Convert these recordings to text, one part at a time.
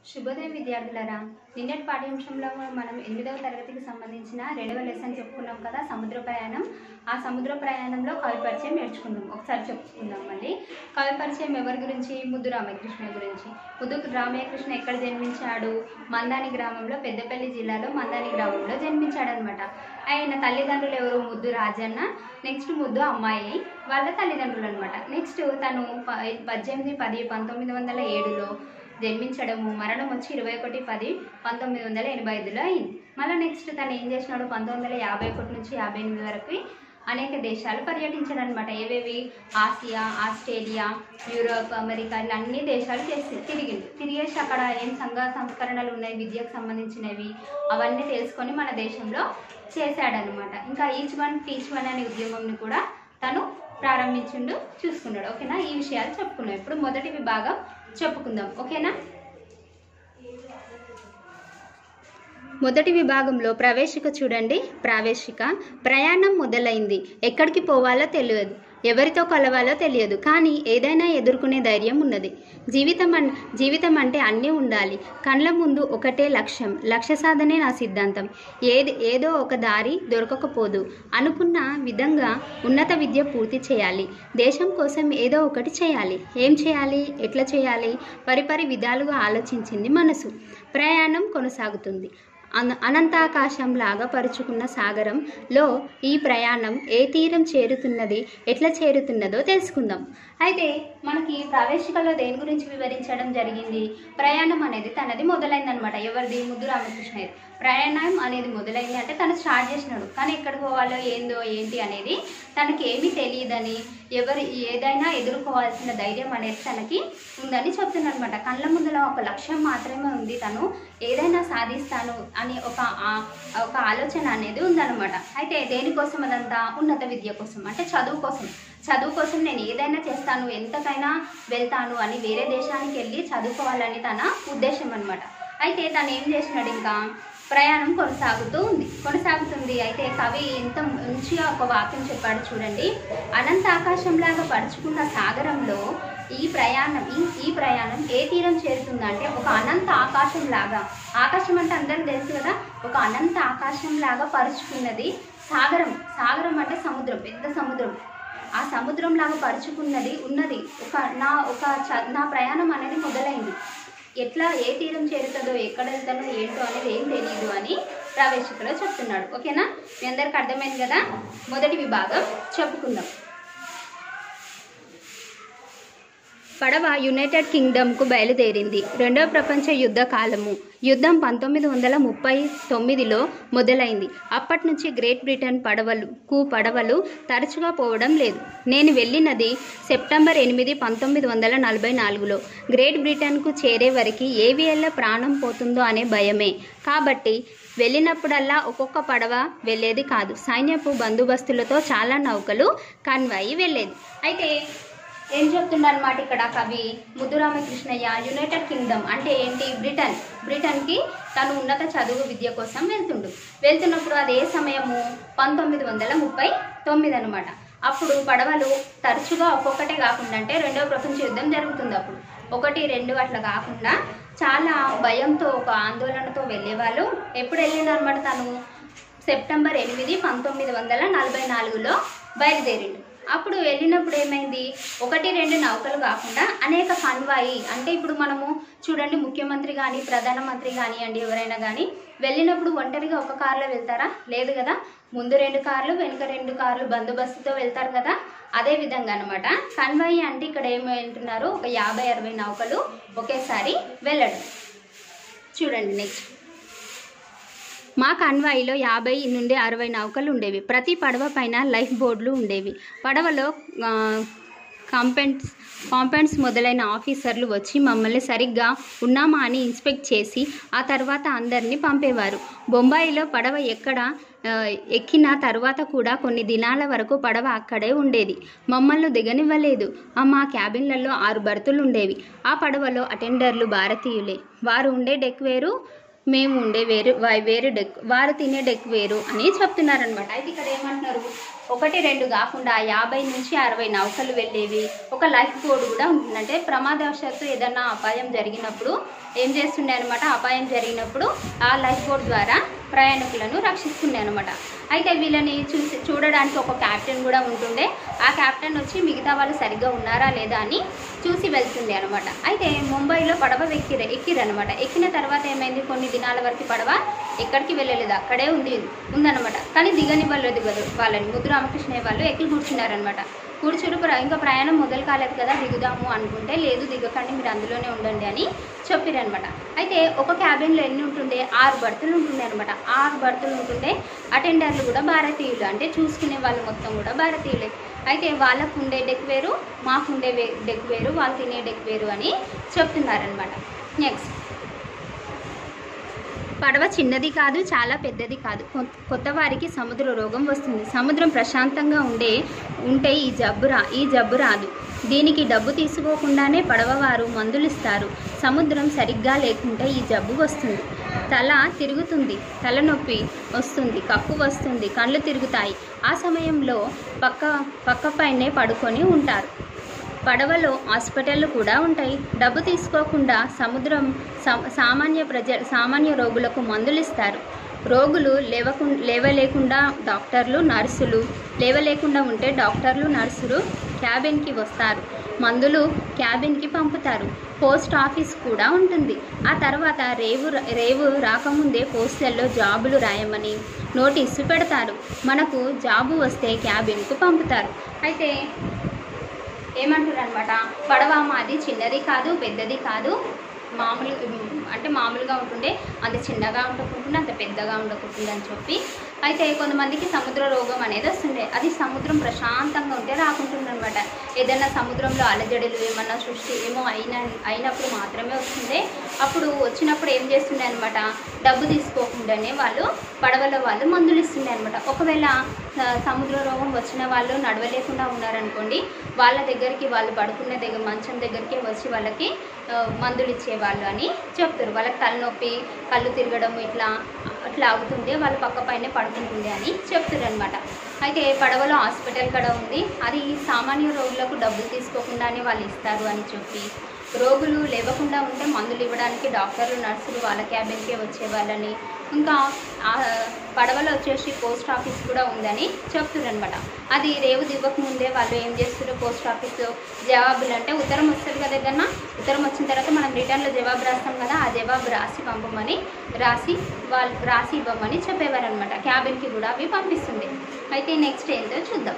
శుభోదయం విద్యార్థులారా నిన్నటి పాఠ్యాంశంలో మనం ఎనిమిదవ తరగతికి సంబంధించిన రెండవ లెసన్ చెప్పుకున్నాం కదా సముద్ర ప్రయాణం ఆ సముద్ర ప్రయాణంలో కవి పరిచయం నేర్చుకున్నాం ఒకసారి చెప్పుకుందాం మళ్ళీ కవి పరిచయం ఎవరి గురించి ముద్దు రామకృష్ణ గురించి ముద్దు రామకృష్ణ ఎక్కడ జన్మించాడు మందాని గ్రామంలో పెద్దపల్లి జిల్లాలో మందాని గ్రామంలో జన్మించాడనమాట ఆయన తల్లిదండ్రులు ఎవరు ముద్దు రాజన్న నెక్స్ట్ ముద్దు అమ్మాయి వాళ్ళ తల్లిదండ్రులు అనమాట నెక్స్ట్ తను ప- పద్దెనిమిది పది పంతొమ్మిది వందల ఏడులో జన్మించడము మరణం వచ్చి ఇరవై ఒకటి పది పంతొమ్మిది వందల ఎనభై ఐదులో అయింది మళ్ళీ నెక్స్ట్ తను ఏం చేసినాడు పంతొమ్మిది వందల యాభై ఒకటి నుంచి యాభై ఎనిమిది వరకు అనేక దేశాలు పర్యటించాడు అనమాట ఏవేవి ఆసియా ఆస్ట్రేలియా యూరోప్ అమెరికా ఇలా అన్ని దేశాలు చేసి తిరిగిండు తిరిగేసి అక్కడ ఏం సంఘ సంస్కరణలు ఉన్నాయి విద్యకు సంబంధించినవి అవన్నీ తెలుసుకొని మన దేశంలో చేశాడనమాట ఇంకా ఈచ్ వన్ టీచ్ వన్ అనే ఉద్యమంని కూడా తను ప్రారంభించిండు చూసుకున్నాడు ఓకేనా ఈ విషయాలు చెప్పుకున్నాం ఇప్పుడు మొదటి విభాగం చెప్పుకుందాం ఓకేనా మొదటి విభాగంలో ప్రవేశిక చూడండి ప్రవేశిక ప్రయాణం మొదలైంది ఎక్కడికి పోవాలో తెలియదు ఎవరితో కలవాలో తెలియదు కానీ ఏదైనా ఎదుర్కొనే ధైర్యం ఉన్నది జీవితం అన్ జీవితం అంటే అన్నీ ఉండాలి కళ్ళ ముందు ఒకటే లక్ష్యం లక్ష్య సాధనే నా సిద్ధాంతం ఏది ఏదో ఒక దారి దొరకకపోదు అనుకున్న విధంగా ఉన్నత విద్య పూర్తి చేయాలి దేశం కోసం ఏదో ఒకటి చేయాలి ఏం చేయాలి ఎట్లా చేయాలి పరిపరి విధాలుగా ఆలోచించింది మనసు ప్రయాణం కొనసాగుతుంది అన అనంతాకాశంలాగా పరుచుకున్న సాగరంలో ఈ ప్రయాణం ఏ తీరం చేరుతున్నది ఎట్లా చేరుతున్నదో తెలుసుకుందాం అయితే మనకి ప్రవేశికలో దేని గురించి వివరించడం జరిగింది ప్రయాణం అనేది తనది మొదలైందనమాట ఎవరిది ముద్దు రామకృష్ణ ప్రయాణం అనేది మొదలైంది అంటే తను స్టార్ట్ చేసినాడు కానీ ఎక్కడికి పోవాలో ఏందో ఏంటి అనేది తనకి ఏమీ తెలియదని ఎవరు ఏదైనా ఎదుర్కోవాల్సిన ధైర్యం అనేది తనకి ఉందని చెప్తున్నాడు అనమాట కళ్ళ ముందులో ఒక లక్ష్యం మాత్రమే ఉంది తను ఏదైనా సాధిస్తాను అని ఒక ఆ- ఒక ఆలోచన అనేది ఉందన్నమాట అయితే దేనికోసం అదంతా ఉన్నత విద్య కోసం అంటే చదువు కోసం చదువు కోసం నేను ఏదైనా చేస్తాను ఎంతకైనా వెళ్తాను అని వేరే దేశానికి వెళ్ళి చదువుకోవాలని తన ఉద్దేశం అనమాట అయితే తను ఏం చేసినాడు ఇంకా ప్రయాణం కొనసాగుతూ ఉంది కొనసాగుతుంది అయితే కవి ఎంత మంచిగా ఒక వాక్యం చెప్పాడు చూడండి అనంత ఆకాశంలాగా పరుచుకున్న సాగరంలో ఈ ప్రయాణం ఈ ఈ ప్రయాణం ఏ తీరం చేరుతుందంటే ఒక అనంత ఆకాశం లాగా ఆకాశం అంటే అందరికి తెలుసు కదా ఒక అనంత ఆకాశం లాగా పరుచుకున్నది సాగరం సాగరం అంటే సముద్రం పెద్ద సముద్రం ఆ సముద్రం లాగా పరుచుకున్నది ఉన్నది ఒక నా ఒక చ- నా ప్రయాణం అనేది మొదలైంది ఎట్లా ఏ తీరం చేరుతుందో ఎక్కడ వెళ్తానో ఏంటో అనేది ఏం తెలియదు అని ప్రవేశికలో చెప్తున్నాడు ఓకేనా మీ అందరికి అర్థమైంది కదా మొదటి విభాగం చెప్పుకుందాం పడవ యునైటెడ్ కింగ్డమ్కు బయలుదేరింది రెండవ ప్రపంచ యుద్ధ కాలము యుద్ధం పంతొమ్మిది వందల ముప్పై తొమ్మిదిలో మొదలైంది అప్పటి నుంచి గ్రేట్ బ్రిటన్ పడవలు కు పడవలు తరచుగా పోవడం లేదు నేను వెళ్ళినది సెప్టెంబర్ ఎనిమిది పంతొమ్మిది వందల నలభై నాలుగులో గ్రేట్ బ్రిటన్కు చేరే వరకు ఏవి ఏళ్ళ ప్రాణం పోతుందో అనే భయమే కాబట్టి వెళ్ళినప్పుడల్లా ఒక్కొక్క పడవ వెళ్ళేది కాదు సైన్యపు బందోబస్తులతో చాలా నౌకలు కన్వాయి వెళ్ళేది అయితే ఏం చెప్తుండనమాట ఇక్కడ కవి ముద్దురామకృష్ణయ్య యునైటెడ్ కింగ్డమ్ అంటే ఏంటి బ్రిటన్ బ్రిటన్కి తను ఉన్నత చదువు విద్య కోసం వెళ్తుండు వెళ్తున్నప్పుడు అది ఏ సమయము పంతొమ్మిది వందల ముప్పై తొమ్మిది అనమాట అప్పుడు పడవలు తరచుగా ఒక్కొక్కటే కాకుండా అంటే రెండవ ప్రపంచ యుద్ధం జరుగుతుంది అప్పుడు ఒకటి రెండు అట్లా కాకుండా చాలా భయంతో ఒక ఆందోళనతో వెళ్ళేవాళ్ళు ఎప్పుడు వెళ్ళిందనమాట తను సెప్టెంబర్ ఎనిమిది పంతొమ్మిది వందల నలభై నాలుగులో బయలుదేరిండు అప్పుడు వెళ్ళినప్పుడు ఏమైంది ఒకటి రెండు నౌకలు కాకుండా అనేక కన్వాయి అంటే ఇప్పుడు మనము చూడండి ముఖ్యమంత్రి కానీ ప్రధానమంత్రి కానివ్వండి ఎవరైనా కానీ వెళ్ళినప్పుడు ఒంటరిగా ఒక కారులో వెళ్తారా లేదు కదా ముందు రెండు కార్లు వెనుక రెండు కార్లు బందోబస్తుతో వెళ్తారు కదా అదే విధంగా అనమాట కన్వాయి అంటే ఇక్కడ ఏమంటున్నారు ఒక యాభై అరవై నౌకలు ఒకేసారి వెళ్ళడం చూడండి నెక్స్ట్ మా కన్వాయిలో యాభై నుండి అరవై నౌకలు ఉండేవి ప్రతి పడవ పైన లైఫ్ బోర్డులు ఉండేవి పడవలో ఆ, కాంపెంట్స్ కాంపెంట్స్ మొదలైన ఆఫీసర్లు వచ్చి మమ్మల్ని సరిగ్గా ఉన్నామా అని ఇన్స్పెక్ట్ చేసి ఆ తర్వాత అందరినీ పంపేవారు బొంబాయిలో పడవ ఎక్కడ ఆ, ఎక్కిన తర్వాత కూడా కొన్ని దినాల వరకు పడవ అక్కడే ఉండేది మమ్మల్ని దిగనివ్వలేదు ఆ మా క్యాబిన్లలో ఆరు బర్తులు ఉండేవి ఆ పడవలో అటెండర్లు భారతీయులే వారు ఉండే డెక్ వేరు మేము ఉండే వేరు వా- వేరు డెక్ వారు తినే డెక్ వేరు అని చెప్తున్నారనమాట అయితే ఇక్కడ ఏమంటున్నారు ఒకటి రెండు కాకుండా యాభై నుంచి అరవై నౌకలు వెళ్ళేవి ఒక లైఫ్ బోర్డు కూడా ఉంటుంది అంటే ప్రమాదవశాత్తు ఏదన్నా అపాయం జరిగినప్పుడు ఏం చేస్తుండే అనమాట అపాయం జరిగినప్పుడు ఆ లైఫ్ బోర్డు ద్వారా ప్రయాణికులను రక్షిస్తుండే అనమాట అయితే వీళ్ళని చూసి చూడడానికి ఒక క్యాప్టెన్ కూడా ఉంటుండే ఆ క్యాప్టెన్ వచ్చి మిగతా వాళ్ళు సరిగ్గా ఉన్నారా లేదా అని చూసి వెళ్తుండే అనమాట అయితే ముంబైలో పడవ ఎక్కిర ఎక్కిరనమాట ఎక్కిన తర్వాత ఏమైంది కొన్ని దినాల వరకు పడవ ఎక్కడికి వెళ్ళలేదు అక్కడే ఉంది ఉందన్నమాట కానీ దిగనివ్వలేదు కదా వాళ్ళని ముద్దు రామకృష్ణ వాళ్ళు ఎక్కి కూర్చున్నారనమాట కూర్చుని ప్ర- ఇంకా ప్రయాణం మొదలు కాలేదు కదా దిగుదాము అనుకుంటే లేదు దిగకండి మీరు అందులోనే ఉండండి అని చెప్పారనమాట అయితే ఒక క్యాబిన్లో ఎన్ని ఉంటుండే ఆరు బర్తులు ఉంటుండే అనమాట ఆరు బర్తులు ఉంటుండే అటెండర్లు కూడా భారతీయులు అంటే చూసుకునే వాళ్ళు మొత్తం కూడా భారతీయులే అయితే వాళ్ళకు ఉండే డెక్ వేరు మాకు ఉండే వే- డెక్ వేరు వాళ్ళు తినే డెక్ వేరు అని చెప్తున్నారనమాట నెక్స్ట్ పడవ చిన్నది కాదు చాలా పెద్దది కాదు కొ- కొత్త వారికి సముద్ర రోగం వస్తుంది సముద్రం ప్రశాంతంగా ఉండే ఉంటే ఈ జబ్బు రా ఈ జబ్బు రాదు దీనికి డబ్బు తీసుకోకుండానే పడవవారు మందులు ఇస్తారు సముద్రం సరిగ్గా లేకుంటే ఈ జబ్బు వస్తుంది తల తిరుగుతుంది తలనొప్పి వస్తుంది కక్కు వస్తుంది కళ్ళు తిరుగుతాయి ఆ సమయంలో పక్క పక్క పైనే పడుకొని ఉంటారు పడవలో హాస్పిటళ్ళు కూడా ఉంటాయి డబ్బు తీసుకోకుండా సముద్రం సా- సామాన్య ప్రజ సామాన్య రోగులకు మందులు ఇస్తారు రోగులు లేవకు లేవలేకుండా డాక్టర్లు నర్సులు లేవలేకుండా ఉంటే డాక్టర్లు నర్సులు క్యాబిన్కి వస్తారు మందులు క్యాబిన్కి పంపుతారు పోస్ట్ ఆఫీస్ కూడా ఉంటుంది ఆ తర్వాత రేవు రేవు రాకముందే పోస్టల్లో జాబులు రాయమని నోటీసు పెడతారు మనకు జాబు వస్తే క్యాబిన్కు పంపుతారు అయితే ఏమంటారు అనమాట పడవ మాది చిన్నది కాదు పెద్దది కాదు మామూలు అంటే మామూలుగా ఉంటుండే అంత చిన్నగా ఉండకుంటుండే అంత పెద్దగా ఉండకుంటుండే అని చెప్పి అయితే కొంతమందికి సముద్ర రోగం అనేది వస్తుండే అది సముద్రం ప్రశాంతంగా ఉంటే రాకుంటుంది అనమాట ఏదైనా సముద్రంలో అలజడులు ఏమన్నా సృష్టి ఏమో అయిన అయినప్పుడు మాత్రమే వస్తుండే అప్పుడు వచ్చినప్పుడు ఏం చేస్తుండే అనమాట డబ్బు తీసుకోకుండానే వాళ్ళు పడవల వాళ్ళు మందులు ఇస్తుండే అనమాట ఒకవేళ ఆ, సముద్ర రోగం వచ్చిన వాళ్ళు నడవలేకుండా ఉన్నారనుకోండి వాళ్ళ దగ్గరికి వాళ్ళు పడుకున్న దగ్గర మంచం దగ్గరికి వచ్చి వాళ్ళకి ఆ, మందులు ఇచ్చేవాళ్ళు అని చెప్తారు వాళ్ళకి తలనొప్పి కళ్ళు తిరగడం ఇట్లా అట్లా అవుతుండే వాళ్ళు పక్క పైనే పడుకుంటుండే అని చెప్తారు అనమాట అయితే పడవలో హాస్పిటల్ కూడా ఉంది అది సామాన్య రోగులకు డబ్బులు తీసుకోకుండానే వాళ్ళు ఇస్తారు అని చెప్పి రోగులు లేవకుండా ఉంటే మందులు ఇవ్వడానికి డాక్టర్లు నర్సులు వాళ్ళ క్యాబిన్కే వచ్చేవాళ్ళని ఇంకా ఆ పడవలో వచ్చేసి పోస్ట్ ఆఫీస్ కూడా ఉందని చెప్తున్నారు అది రేవు దివ్వక ముందే వాళ్ళు ఏం చేస్తారు పోస్ట్ ఆఫీస్లో జవాబులు అంటే ఉత్తరం వస్తుంది కదా ఏదన్నా ఉత్తరం వచ్చిన తర్వాత మనం రిటర్న్లో జవాబు రాస్తాం కదా ఆ జవాబు రాసి పంపమని రాసి వాళ్ళు రాసి ఇవ్వమని చెప్పేవారు అనమాట క్యాబిన్కి కూడా అవి పంపిస్తుంది అయితే నెక్స్ట్ ఏంటో చూద్దాం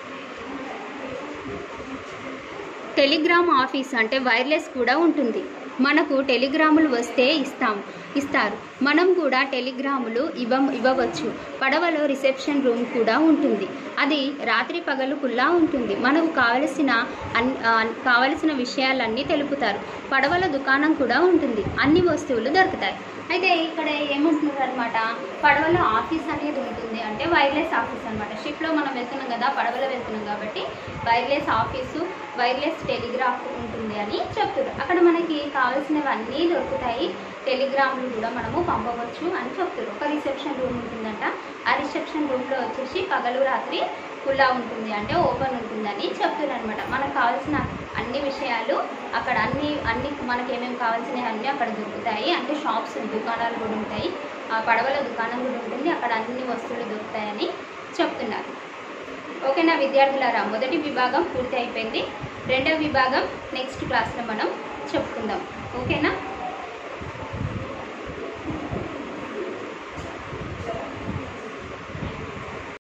టెలిగ్రామ్ ఆఫీస్ అంటే వైర్లెస్ కూడా ఉంటుంది మనకు టెలిగ్రాములు వస్తే ఇస్తాం ఇస్తారు మనం కూడా టెలిగ్రాములు ఇవ్వ ఇవ్వవచ్చు పడవలో రిసెప్షన్ రూమ్ కూడా ఉంటుంది అది రాత్రి పగలు కుల్లా ఉంటుంది మనకు కావలసిన అన్ ఆ, కావలసిన విషయాలన్నీ తెలుపుతారు పడవల దుకాణం కూడా ఉంటుంది అన్ని వస్తువులు దొరుకుతాయి అయితే ఇక్కడ ఏమంటున్నారు అనమాట పడవలో ఆఫీస్ అనేది ఉంటుంది అంటే వైర్లెస్ ఆఫీస్ అనమాట షిప్లో మనం వెళ్తున్నాం కదా పడవలో వెళ్తున్నాం కాబట్టి వైర్లెస్ ఆఫీసు వైర్లెస్ టెలిగ్రాఫ్ ఉంటుంది అని చెప్తారు అక్కడ మనకి కావాల్సినవన్నీ దొరుకుతాయి టెలిగ్రామ్లు కూడా మనము పంపవచ్చు అని చెప్తారు ఒక రిసెప్షన్ రూమ్ ఉంటుందంట ఆ రిసెప్షన్ రూమ్లో వచ్చేసి పగలు రాత్రి ఖుల్లా ఉంటుంది అంటే ఓపెన్ ఉంటుందని చెప్తున్నారు అనమాట మనకు కావాల్సిన అన్ని విషయాలు అక్కడ అన్ని అన్ని మనకి ఏమేమి కావాల్సినవి అన్నీ అక్కడ దొరుకుతాయి అంటే షాప్స్ దుకాణాలు కూడా ఉంటాయి ఆ పడవల దుకాణం కూడా ఉంటుంది అక్కడ అన్ని వస్తువులు దొరుకుతాయని చెప్తున్నారు ఓకేనా విద్యార్థులారా మొదటి విభాగం పూర్తి అయిపోయింది రెండవ విభాగం నెక్స్ట్ క్లాస్లో మనం చెప్పుకుందాం ఓకేనా